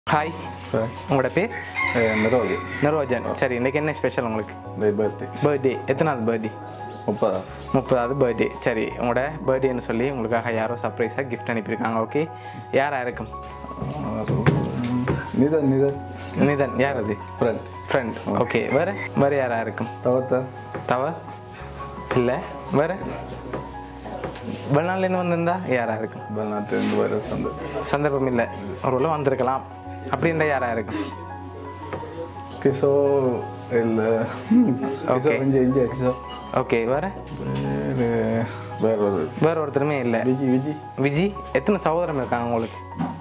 Hi உங்களோட பேர் நிரோதி நரோஜன் சரி இன்னைக்கு என்ன ஸ்பெஷல் உங்களுக்கு இந்த பர்த்டே பர்த்டே எத்தனாவது பர்த்டே முப்பதா முப்பதாவது பர்த்டே சரி உங்களோட பர்த்டேன்னு சொல்லி உங்களுக்காக யாரோ சர்ப்ரைஸாக கிஃப்ட் அனுப்பியிருக்காங்க ஓகே யாராக இருக்கும் நிதன் நிதன் நிதன் யார் அது ஃப்ரெண்ட் ஃப்ரெண்ட் ஓகே வேறு வேறு யாராக இருக்கும் தவத்தா தவ இல்லை வேறு வெளிநாள்லேருந்து வந்திருந்தா யாராக இருக்கும் வெளிநாட்டிலிருந்து வர சந்த சந்தர்ப்பம் இல்லை ஒரு வந்திருக்கலாம் அப்படின்ற யாராக இருக்கும் கிசோ இல்லை கிசோ Okay. இஞ்சி இஞ்சி கிசோ ஓகே வேறு வேறு வேற ஒரு வேற ஒருத்தருமே இல்லை விஜி விஜி விஜி எத்தனை சகோதரம் இருக்காங்க உங்களுக்கு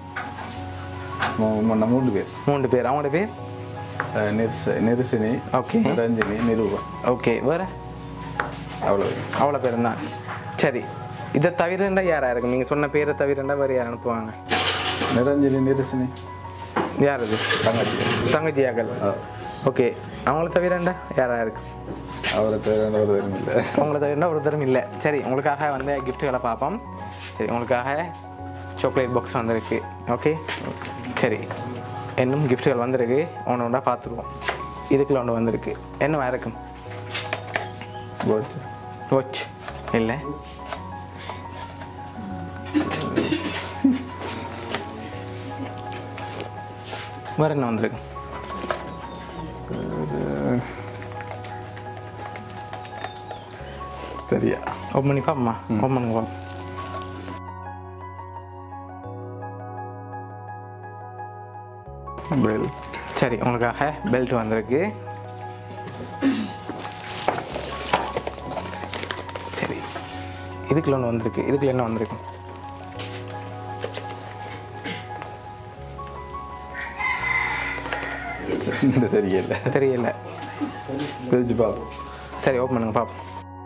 மு- முன்ன மூணு பேர் மூன்று பேர் அவங்களோட பேர் அஹ் நிர்ச நிருசினி ஓகே ரஞ்சினி நிரூபன் ஓகே வேற அவ்வளோ அவ்வளோ பேர் தான் சரி இதை தவிரண்டா யாரா இருக்கும் நீங்கள் சொன்ன பேரை தவிரண்டா வேறு யார் அனுப்புவாங்க நிரஞ்சனி நிருசினி யார் அது தங்கச்சி தங்கச்சியாக்கள் ஓகே அவங்கள தவிரண்டா யாரா இருக்கு அவரை பேர் ஒரு பேரும் இல்லை அவங்கள தவிரண்டா ஒருத்தரும் இல்லை சரி உங்களுக்காக வந்து கிஃப்ட்டுகளை பார்ப்போம் சரி உங்களுக்காக சாக்லேட் பாக்ஸ் வந்திருக்கு ஓகே சரி இன்னும் கிஃப்ட்டுகள் வந்திருக்கு ஒன்று ஒன்றா பார்த்துருவோம் இதுக்குள்ள ஒன்று வந்திருக்கு என்ன இருக்கும் போச்சு வாட்ச் இல்லை வேற என்ன வந்திருக்கு சரியா ஓப்பன் பண்ணி பாப்போமா ஓப்பன் பண்ணுங்க பாப்போம் பெல் சரி உங்களுக்காக பெல்ட் வந்திருக்கு சரி இதுக்குள்ள ஒன்று வந்திருக்கு இதுக்குள்ள என்ன வந்திருக்கு இந்த தெரியல தெரியல பிரிச்சு பார்ப்போம் சரி ஓப்பன் பண்ணுங்க பாப்போம்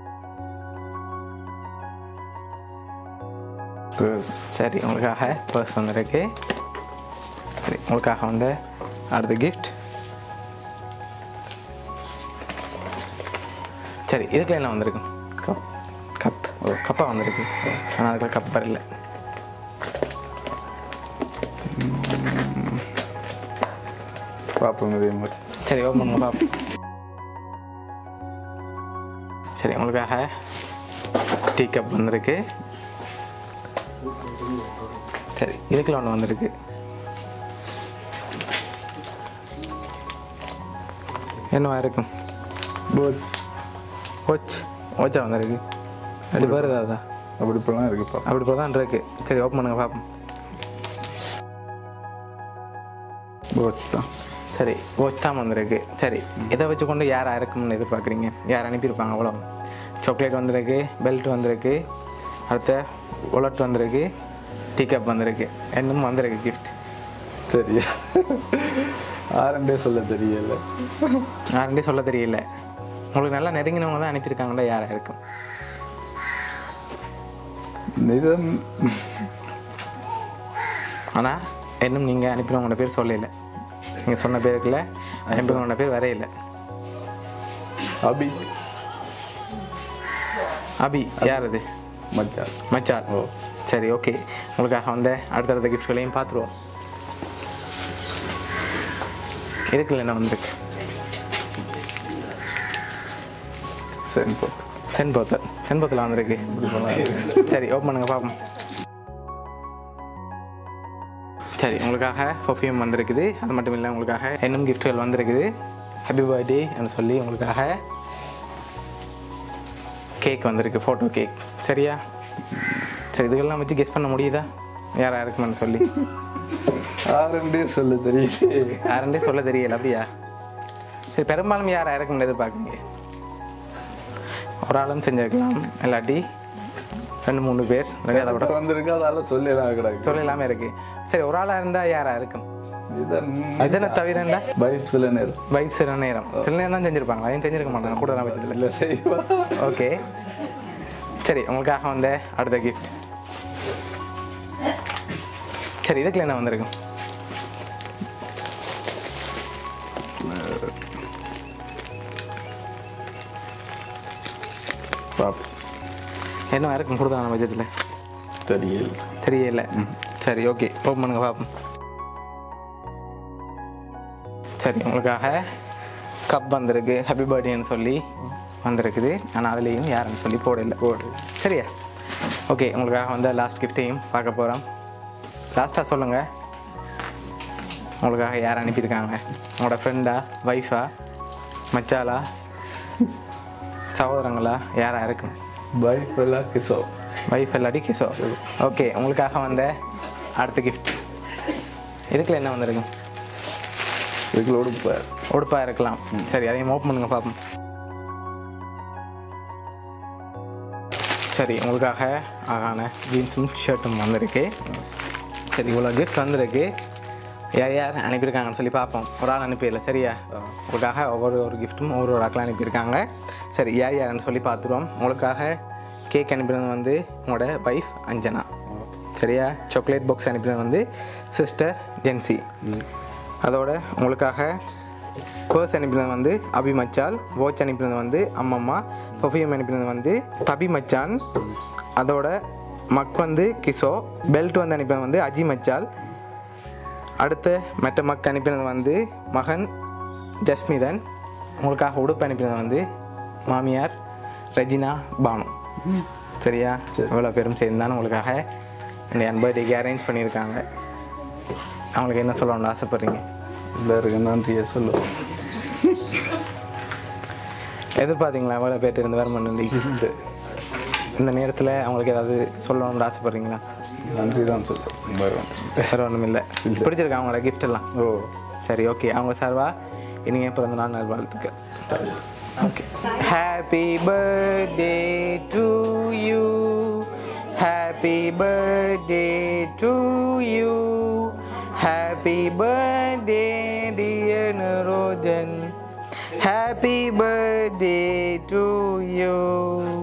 பர்ஸ் சரி உங்களுக்காக பர்ஸ் வந்திருக்கு சரி உங்களுக்காக வந்து அடுத்த கிஃப்ட் சரி இதுக்குள்ள என்ன வந்திருக்கு கப் கப் ஓ கப்பாக வந்திருக்கு ஆனால் அதுக்குள்ள கப்பர் இல்லை பார்ப்போம் இதே மாதிரி சரி ஓப்பன் பண்ணுங்க பாப்போம் சரி உங்களுக்காக டீ கப் வந்திருக்கு சரி இதுக்குள்ள ஒன்று வந்திருக்கு என்னவா இருக்கும் போட் ஓச் ஓச்சா வந்திருக்கு அப்படி வருதா அதா அப்படி இப்பெல்லாம் இருக்குப்பா அப்படி போதான் இருக்கு சரி ஓப்பன் பண்ணுங்க பார்ப்போம் போட்ஸ் தான் சரி வாட்ச் தான் வந்திருக்கு சரி இதை வச்சு கொண்டு யார் இருக்கும்னு எதிர்பார்க்குறீங்க யார் அனுப்பியிருப்பாங்க அவ்வளோ சாக்லேட் வந்திருக்கு பெல்ட் வந்திருக்கு அடுத்த ஒலட் வந்திருக்கு டீ கப் வந்திருக்கு இன்னும் வந்திருக்கு கிஃப்ட் சரியா ஆரண்டே சொல்ல தெரியல யாருண்டே சொல்ல தெரியல உங்களுக்கு நல்லா நெருங்கினவங்க தான் அனுப்பியிருக்காங்களா யாராக இருக்கும் நிதன் ஆனால் இன்னும் நீங்கள் அனுப்பினவங்களோட பேர் சொல்லல நீங்கள் சொன்ன பேருக்குள்ள அனுப்பினவங்களோட பேர் வரையில அபி அபி யார் அது மச்சான் மச்சான் ஓ சரி ஓகே உங்களுக்காக வந்த அடுத்தடுத்த கிஃப்ட்களையும் பார்த்துருவோம் இதுக்குள்ள என்ன வந்திருக்கு சரி போட்டு சென்போத்தல் சென்போத்தில் வந்திருக்கு சரி ஓப்பன் பண்ணுங்க பார்ப்போம் சரி உங்களுக்காக பர்ஃப்யூம் வந்திருக்குது அது மட்டும் இல்லை உங்களுக்காக இன்னும் கிஃப்ட்கள் வந்திருக்குது ஹாப்பி பர்த்டே சொல்லி உங்களுக்காக கேக் வந்திருக்கு ஃபோட்டோ கேக் சரியா சரி இதுக்கெல்லாம் வச்சு கெஸ் பண்ண முடியுதா யாரா இருக்குமென்னு சொல்லி ஆரண்டே சொல்ல தெரியல யாருன்றே சொல்ல தெரியல அப்படியா சரி பெரும்பாலும் யாரா இருக்கும்னு எதிர்பார்க்குறீங்க ஒரு ஆளும் செஞ்சிருக்கலாம் இல்லாட்டி ரெண்டு மூணு பேர் இல்லாட்டி அதை விட வந்திருக்கு அதால சொல்லலாம் கிடக்கு சொல்லலாமே இருக்கு சரி ஒரு ஆளா இருந்தா யாரா இருக்கும் நிதன் இதெல்லாம் தவிரண்டா பைக் சில நேரம் வைப் சில நேரம் சில நேரம் தான் செஞ்சிருப்பாங்க அதையும் செஞ்சிருக்க மாட்டாங்க கூட நான் வச்சதில்லை இல்லை செய்வா ஓகே சரி உங்களுக்காக வந்த அடுத்த கிஃப்ட் சரி இதுக்குள்ள என்ன வந்திருக்கும் பார்ப்போம் என்ன இருக்கும் கொடுத்தா பட்சத்தில் தெரியல தெரியல சரி ஓகே ஓப்பன் பண்ணுங்க பார்ப்போம் சரி உங்களுக்காக கப் வந்திருக்கு ஹாப்பி பர்த்டேன்னு சொல்லி வந்திருக்குது ஆனால் அதுலேயும் யாருன்னு சொல்லி போடல போடு சரியா ஓகே உங்களுக்காக வந்து லாஸ்ட் கிஃப்ட்டையும் பார்க்க போகிறோம் லாஸ்ட்டாக சொல்லுங்கள் உங்களுக்காக யார் அனுப்பியிருக்காங்க உங்களோட ஃப்ரெண்டா ஒய்ஃபா மச்சாலா சகோதரங்களா யாரா இருக்கும் பை ஃபெல்லா கிசோ ஒய்ஃப் இல்லாட்டி கிசோ ஓகே உங்களுக்காக வந்த அடுத்த கிஃப்ட் இதுக்குள்ள என்ன வந்திருக்கு இதுக்குள்ள உடுப்பார் உடுப்பா இருக்கலாம் சரி அதையும் ஓப்பன் பண்ணுங்க பார்ப்போம் சரி உங்களுக்காக அழகான ஜீன்ஸும் ஷர்ட்டும் வந்திருக்கு சரி இவ்வளோ கிஃப்ட் வந்திருக்கு யார் யார் அனுப்பியிருக்காங்கன்னு சொல்லி பார்ப்போம் ஒரு ஆள் அனுப்பிடல சரியா உங்களுக்காக ஒவ்வொரு ஒரு கிஃப்ட்டும் ஒவ்வொரு ஒரு ஆட்கள் அனுப்பியிருக்காங்க சரி யார் யாருன்னு சொல்லி பார்த்துருவோம் உங்களுக்காக கேக் அனுப்பினது வந்து உங்களோட ஒய்ஃப் அஞ்சனா சரியா சாக்லேட் பாக்ஸ் அனுப்பினது வந்து சிஸ்டர் ஜென்சி அதோட உங்களுக்காக பர்ஸ் அனுப்பினது வந்து அபி மச்சால் வாட்ச் அனுப்பினது வந்து அம்மம்மா பர்ஃப்யூம் அனுப்பினது வந்து தபி மச்சான் அதோட மக் வந்து கிசோ பெல்ட் வந்து அனுப்பினது வந்து அஜி மச்சால் அடுத்து மற்ற மக் அனுப்பினது வந்து மகன் ஜஸ்மிதன் உங்களுக்காக உடுப்பு அனுப்பினது வந்து மாமியார் ரெஜினா பானு சரியா இவ்வளோ பேரும் சேர்ந்து தான் உங்களுக்காக இந்த என் பர்த்டேக்கு அரேஞ்ச் பண்ணியிருக்காங்க அவங்களுக்கு என்ன சொல்லணும்னு ஆசைப்பட்றீங்க எல்லாருக்கு நன்றியை சொல்லுவோம் எதிர்பார்த்தீங்களா எவ்வளோ பேர்ட்டு இருந்து வர பண்ணி இந்த நேரத்தில் அவங்களுக்கு ஏதாவது சொல்லணும்னு ஆசைப்பட்றீங்களா நன்றி தான் சொல்லுவோம் வருவேன் வேறு ஒன்றும் இல்லை பிடிச்சிருக்கா அவங்களோட gift எல்லாம் ஓ சரி ஓகே அவங்க சார்வா இனிய பிறந்த நாள் நல்வாழ்த்துக்கு okay happy birthday to you happy birthday to you happy birthday dear Narojan happy birthday to you